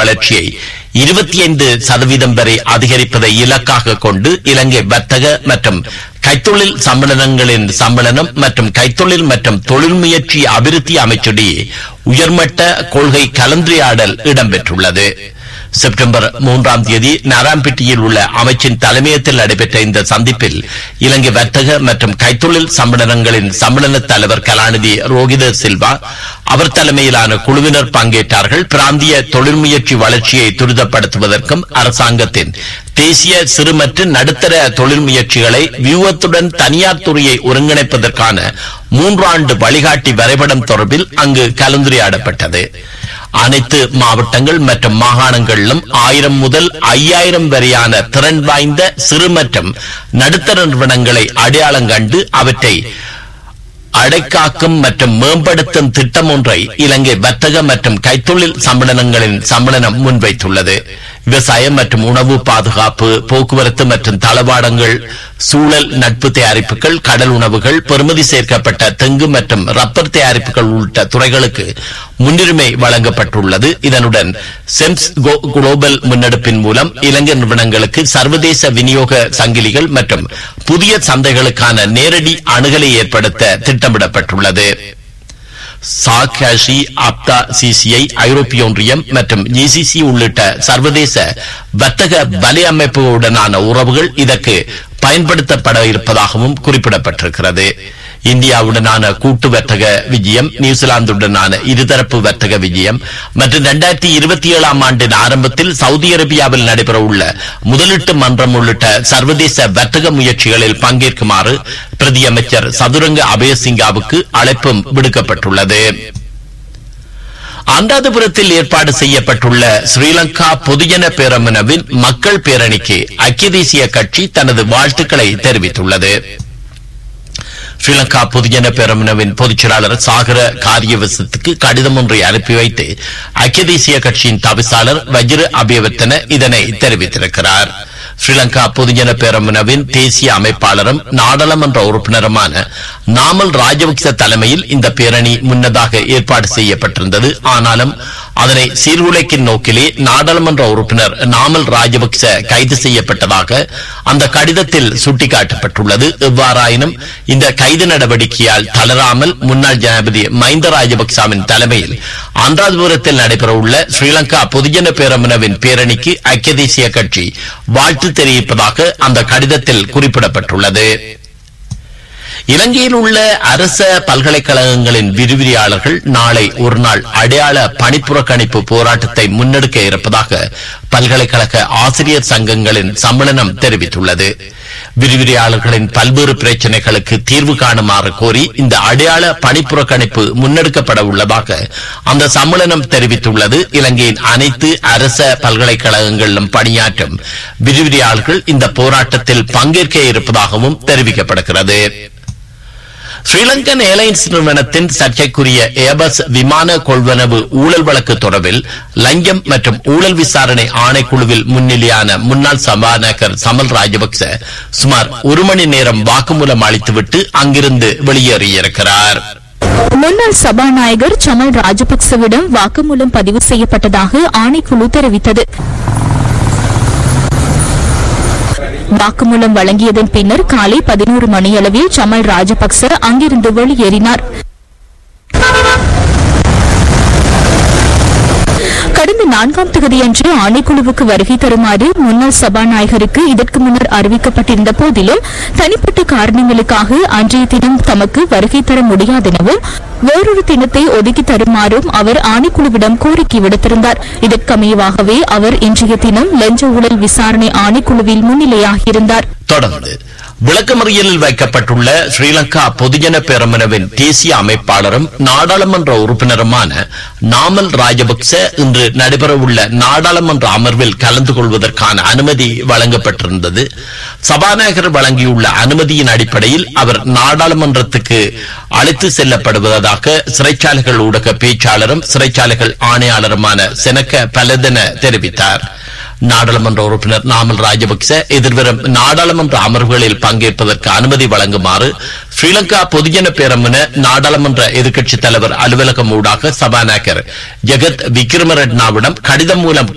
வளர்ச்சியை இருபத்தி ஐந்து சதவீதம் வரை அதிகரிப்பதை இலக்காக கொண்டு இலங்கை வர்த்தக மற்றும் கைத்தொழில் சம்மேளனங்களின் சம்மேளனம் மற்றும் கைத்தொழில் மற்றும் தொழில் முயற்சி அபிவிருத்தி அமைச்சிடையே உயர்மட்ட கொள்கை கலந்துரையாடல் இடம்பெற்றுள்ளது செப்டம்பர் மூன்றாம் தேதி நாராயண்பேட்டையில் உள்ள அமைச்சின் தலைமையகத்தில் நடைபெற்ற இந்த சந்திப்பில் இலங்கை வர்த்தக மற்றும் கைத்தொழில் சம்மேளனங்களின் சம்மேளன தலைவர் கலாநிதி ரோகித சில்வா அவர் தலைமையிலான குழுவினர் பங்கேற்றார்கள் பிராந்திய தொழில் முயற்சி வளர்ச்சியை துரிதப்படுத்துவதற்கும் அரசாங்கத்தின் தேசிய சிறு மற்றும் நடுத்தர தொழில் முயற்சிகளை வியூகத்துடன் தனியார் துறையை ஒருங்கிணைப்பதற்கான மூன்றாண்டு வழிகாட்டி வரைபடம் தொடர்பில் அங்கு கலந்துரையாடப்பட்டது அனைத்து மாவட்டங்கள் மற்றும் மாகாணங்களிலும் ஆயிரம் முதல் ஐயாயிரம் வரையான திறன் வாய்ந்த சிறு மற்றும் நடுத்தர நிறுவனங்களை அடையாளம் கண்டு அவற்றை அடைக்காக்கும் மற்றும் மேம்படுத்தும் திட்டம் ஒன்றை இலங்கை வர்த்தக மற்றும் கைத்தொழில் சம்மேளனங்களின் சம்மேளனம் முன்வைத்துள்ளது விவசாயம் மற்றும் உணவு பாதுகாப்பு போக்குவரத்து மற்றும் தளவாடங்கள் சூழல் நட்பு தயாரிப்புகள் கடல் உணவுகள் பெறுமதி சேர்க்கப்பட்ட தெங்கு மற்றும் ரப்பர் தயாரிப்புகள் உள்ளிட்ட துறைகளுக்கு முன்னுரிமை வழங்கப்பட்டுள்ளது இதனுடன் செம்ஸ் கோ- குளோபல் முன்னெடுப்பின் மூலம் இலங்கை நிறுவனங்களுக்கு சர்வதேச விநியோக சங்கிலிகள் மற்றும் புதிய சந்தைகளுக்கான நேரடி அணுகலை ஏற்படுத்த திட்டமிடப்பட்டுள்ளது சாகாஷி அப்தா சிசிஐ ஐரோப்பிய ஒன்றியம் மற்றும் ஜிசிசி உள்ளிட்ட சர்வதேச வர்த்தக வலையமைப்புகளுடனான உறவுகள் இதற்கு பயன்படுத்தப்பட இருப்பதாகவும் குறிப்பிடப்பட்டிருக்கிறது இந்தியாவுடனான கூட்டு வர்த்தக விஜயம் நியூசிலாந்துடனான இருதரப்பு வர்த்தக விஜயம் மற்றும் இரண்டாயிரத்தி இருபத்தி ஏழாம் ஆண்டின் ஆரம்பத்தில் சவுதி அரேபியாவில் நடைபெறவுள்ள முதலீட்டு மன்றம் உள்ளிட்ட சர்வதேச வர்த்தக முயற்சிகளில் பங்கேற்குமாறு பிரதி அமைச்சர் சதுரங்க அபயசிங்காவுக்கு அழைப்பும் விடுக்கப்பட்டுள்ளது அனுராதபுரத்தில் ஏற்பாடு செய்யப்பட்டுள்ள ஸ்ரீலங்கா பொதுஜன பேரமுனவின் மக்கள் பேரணிக்கு ஐக்கிய தேசிய கட்சி தனது வாழ்த்துக்களை தெரிவித்துள்ளது ஸ்ரீலங்கா பொதுஜன பேரமுனவின் பொதுச் செயலாளர் சாகர காரியவசத்துக்கு கடிதம் ஒன்றை அனுப்பி வைத்து ஐக்கிய தேசிய கட்சியின் தவிசாளர் வஜ்ர அபியவர்த்தன இதனை தெரிவித்திருக்கிறார் ஸ்ரீலங்கா பொதுஜன பேரமுனவின் தேசிய அமைப்பாளரும் நாடாளுமன்ற உறுப்பினருமான நாமல் ராஜபக்ச தலைமையில் இந்த பேரணி முன்னதாக ஏற்பாடு செய்யப்பட்டிருந்தது ஆனாலும் அதனை சீர்குலைக்கும் நோக்கிலே நாடாளுமன்ற உறுப்பினர் நாமல் ராஜபக்ச கைது செய்யப்பட்டதாக அந்த கடிதத்தில் சுட்டிக்காட்டப்பட்டுள்ளது எவ்வாறாயினும் இந்த கைது நடவடிக்கையால் தளராமல் முன்னாள் ஜனாதிபதி மஹிந்த ராஜபக்சவின் தலைமையில் அனுராதபுரத்தில் நடைபெறவுள்ள ஸ்ரீலங்கா பொதுஜன பேரமுனவின் பேரணிக்கு ஐக்கிய தேசிய கட்சி வாழ்த்து தெரிவிப்பதாக அந்த கடிதத்தில் குறிப்பிடப்பட்டுள்ளது இலங்கையில் உள்ள அரச பல்கலைக்கழகங்களின் விரிவிரியாளர்கள் நாளை ஒரு நாள் அடையாள பணிப்புறக்கணிப்பு போராட்டத்தை முன்னெடுக்க இருப்பதாக பல்கலைக்கழக ஆசிரியர் சங்கங்களின் சம்மேளனம் தெரிவித்துள்ளது விரிவிரியாளர்களின் பல்வேறு பிரச்சனைகளுக்கு தீர்வு காணுமாறு கோரி இந்த அடையாள பணிப்புறக்கணிப்பு முன்னெடுக்கப்பட உள்ளதாக அந்த சம்மேளனம் தெரிவித்துள்ளது இலங்கையின் அனைத்து அரச பல்கலைக்கழகங்களிலும் பணியாற்றும் விரிவிரியாளர்கள் இந்த போராட்டத்தில் பங்கேற்க இருப்பதாகவும் தெரிவிக்கப்படுகிறது ஸ்ரீலங்கன் ஏர்லைன்ஸ் நிறுவனத்தின் சர்ச்சைக்குரிய ஏபஸ் விமான கொள்வனவு ஊழல் வழக்கு தொடர்பில் லஞ்சம் மற்றும் ஊழல் விசாரணை ஆணைக்குழுவில் முன்னிலையான முன்னாள் சபாநாயகர் சமல் ராஜபக்ச சுமார் ஒரு மணி நேரம் வாக்குமூலம் அளித்துவிட்டு அங்கிருந்து வெளியேறியிருக்கிறார் முன்னாள் சபாநாயகர் சமல் ராஜபக்சவிடம் வாக்குமூலம் பதிவு செய்யப்பட்டதாக ஆணைக்குழு தெரிவித்தது வாக்குமூலம் வழங்கியதன் பின்னர் காலை பதினோரு மணியளவில் சமல் ராஜபக்ச அங்கிருந்து வெளியேறினார் கடந்த நான்காம் தேதியன்று ஆணைக்குழுவுக்கு வருகை தருமாறு முன்னாள் சபாநாயகருக்கு இதற்கு முன்னர் அறிவிக்கப்பட்டிருந்த போதிலும் தனிப்பட்ட காரணங்களுக்காக அன்றைய தினம் தமக்கு வருகை தர முடியாதெனவும் வேறொரு தினத்தை ஒதுக்கி தருமாறும் அவர் ஆணைக்குழுவிடம் கோரிக்கை விடுத்திருந்தார் இதற்கமையவாகவே அவர் இன்றைய தினம் லஞ்ச ஊழல் விசாரணை ஆணைக்குழுவில் முன்னிலையாகியிருந்தார் தொடர்ந்து விளக்கமறியலில் வைக்கப்பட்டுள்ள ஸ்ரீலங்கா பொதுஜன பேரமுனவின் தேசிய அமைப்பாளரும் நாடாளுமன்ற உறுப்பினருமான நாமல் ராஜபக்ச இன்று நடைபெறவுள்ள நாடாளுமன்ற அமர்வில் கலந்து கொள்வதற்கான அனுமதி வழங்கப்பட்டிருந்தது சபாநாயகர் வழங்கியுள்ள அனுமதியின் அடிப்படையில் அவர் நாடாளுமன்றத்துக்கு அழைத்து செல்லப்படுவதாக சிறைச்சாலைகள் ஊடக பேச்சாளரும் சிறைச்சாலைகள் ஆணையாளருமான செனக்க பலதென தெரிவித்தார் நாடாளுமன்ற உறுப்பினர் நாமல் ராஜபக்ச எதிர்வரும் நாடாளுமன்ற அமர்வுகளில் பங்கேற்பதற்கு அனுமதி வழங்குமாறு ஸ்ரீலங்கா பொதுஜன பேரமுன நாடாளுமன்ற எதிர்க்கட்சித் தலைவர் அலுவலகம் ஊடாக சபாநாயகர் ஜெகத் விக்ரமரெட்னாவிடம் கடிதம் மூலம்